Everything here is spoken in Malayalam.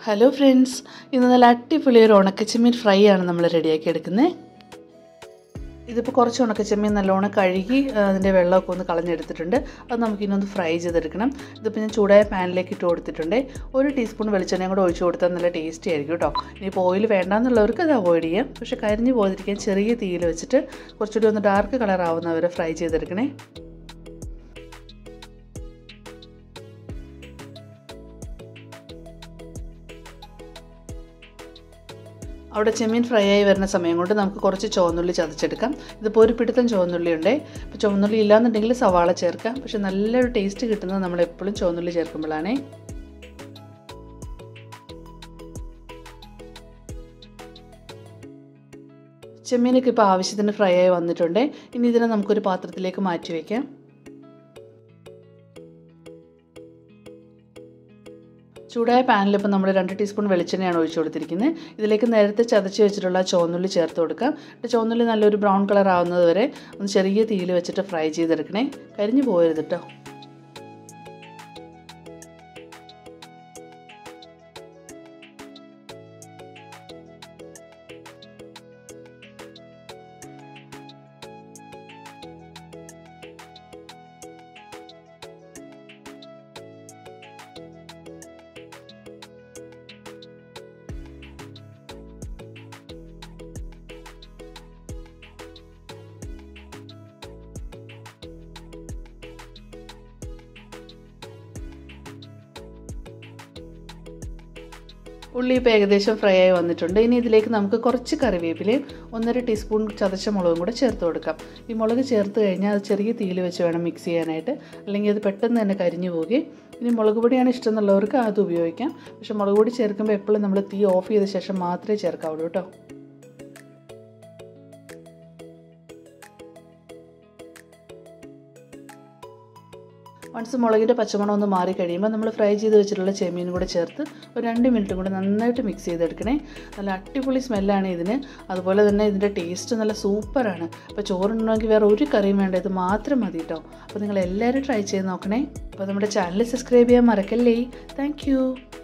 ഹലോ ഫ്രണ്ട്സ് ഇന്ന് നല്ല അടിപൊളി ഒരു ഉണക്കച്ചെമ്മീൻ ഫ്രൈ ആണ് നമ്മൾ റെഡിയാക്കി എടുക്കുന്നത് ഇതിപ്പോൾ കുറച്ച് ഉണക്കച്ചെമ്മീൻ നല്ലോണം കഴുകി ആ, അതിൻ്റെ വെള്ളമൊക്കെ ഒന്ന് കളഞ്ഞെടുത്തിട്ടുണ്ട് അത് നമുക്ക് ഇനി ഒന്ന് ഫ്രൈ ചെയ്തെടുക്കണം ഇതിപ്പോൾ ഞാൻ ചൂടായ പാനിലേക്ക് ഇട്ട് കൊടുത്തിട്ടുണ്ട് ഒരു ടീസ്പൂൺ വെളിച്ചെണ്ണയും കൂടെ ഒഴിച്ച് കൊടുത്താൽ നല്ല ടേസ്റ്റി ആയിരിക്കും കേട്ടോ ഇനിയിപ്പോൾ ഓയിൽ വേണ്ടാന്നുള്ളവർക്ക് അത് അവോയ്ഡ് ചെയ്യാം പക്ഷേ കരിഞ്ഞു പോകാതിരിക്കാൻ ചെറിയ തീയിൽ വെച്ചിട്ട് കുറച്ചുകൂടി ഒന്ന് ഡാർക്ക് കളർ ആവുന്നവരെ ഫ്രൈ ചെയ്തെടുക്കണേ അവിടെ ചെമ്മീൻ ഫ്രൈ ആയി വരുന്ന സമയം കൊണ്ട് നമുക്ക് കുറച്ച് ചുവന്നുള്ളി ചതച്ചെടുക്കാം ഇതിപ്പോൾ ഒരു പിടുത്തം ചുവന്നുള്ളി ഉണ്ട് ഇപ്പോൾ ചുവന്നുള്ളി ഇല്ലാന്നുണ്ടെങ്കിൽ സവാള ചേർക്കാം പക്ഷെ നല്ലൊരു ടേസ്റ്റ് കിട്ടുന്നത് നമ്മൾ എപ്പോഴും ചുവന്നുള്ളി ചേർക്കുമ്പോഴാണേ ചെമ്മീനൊക്കെ ഇപ്പോൾ ആവശ്യത്തിന് ഫ്രൈ ആയി വന്നിട്ടുണ്ട് ഇനി ഇതിനെ നമുക്കൊരു പാത്രത്തിലേക്ക് മാറ്റി വയ്ക്കാം ചൂടായ പാനിൽ ഇപ്പോൾ നമ്മൾ രണ്ട് ടീസ്പൂൺ വെളിച്ചെണ്ണയാണ് ഒഴിച്ചു കൊടുത്തിരിക്കുന്നത് ഇതിലേക്ക് നേരത്തെ ചതച്ച് വെച്ചിട്ടുള്ള ചുവന്നുള്ളി ചേർത്ത് കൊടുക്കാം എന്നിട്ട് ചുവന്നുള്ളി നല്ലൊരു ബ്രൗൺ കളർ ആവുന്നത് വരെ ഒന്ന് ചെറിയ തീയിൽ വെച്ചിട്ട് ഫ്രൈ ചെയ്തെടുക്കണേ കരിഞ്ഞു പോകരുത് കേട്ടോ ഉള്ളി ഇപ്പോൾ ഏകദേശം ഫ്രൈ ആയി വന്നിട്ടുണ്ട് ഇനി ഇതിലേക്ക് നമുക്ക് കുറച്ച് കറിവേപ്പിലയും ഒന്നര ടീസ്പൂൺ ചതച്ച മുളകും കൂടെ ചേർത്ത് കൊടുക്കാം ഈ മുളക് ചേർത്ത് കഴിഞ്ഞാൽ അത് ചെറിയ തീയിൽ വെച്ച് വേണം മിക്സ് ചെയ്യാനായിട്ട് അല്ലെങ്കിൽ അത് പെട്ടെന്ന് തന്നെ കരിഞ്ഞു പോവുകയും ഇനി മുളക് പൊടിയാണ് ഇഷ്ടം എന്നുള്ളവർക്ക് അത് ഉപയോഗിക്കാം പക്ഷേ മുളക് പൊടി ചേർക്കുമ്പോൾ എപ്പോഴും നമ്മൾ തീ ഓഫ് ചെയ്ത ശേഷം മാത്രമേ ചേർക്കാവുള്ളൂ കേട്ടോ വൺസ് മുളകിൻ്റെ പച്ചമണം ഒന്ന് മാറി കഴിയുമ്പോൾ നമ്മൾ ഫ്രൈ ചെയ്ത് വെച്ചിട്ടുള്ള ചെമ്മീൻ കൂടെ ചേർത്ത് ഒരു രണ്ട് മിനിറ്റും കൂടെ നന്നായിട്ട് മിക്സ് ചെയ്തെടുക്കണേ നല്ല അടിപൊളി സ്മെല്ലാണ് ഇതിന് അതുപോലെ തന്നെ ഇതിൻ്റെ ടേസ്റ്റ് നല്ല സൂപ്പറാണ് അപ്പോൾ ചോറുണ്ടെങ്കിൽ വേറെ ഒരു കറിയും വേണ്ട ഇത് മാത്രം മതി കേട്ടോ അപ്പോൾ നിങ്ങൾ എല്ലാവരും ട്രൈ ചെയ്ത് നോക്കണേ അപ്പോൾ നമ്മുടെ ചാനൽ സബ്സ്ക്രൈബ് ചെയ്യാൻ മറക്കല്ലേ താങ്ക്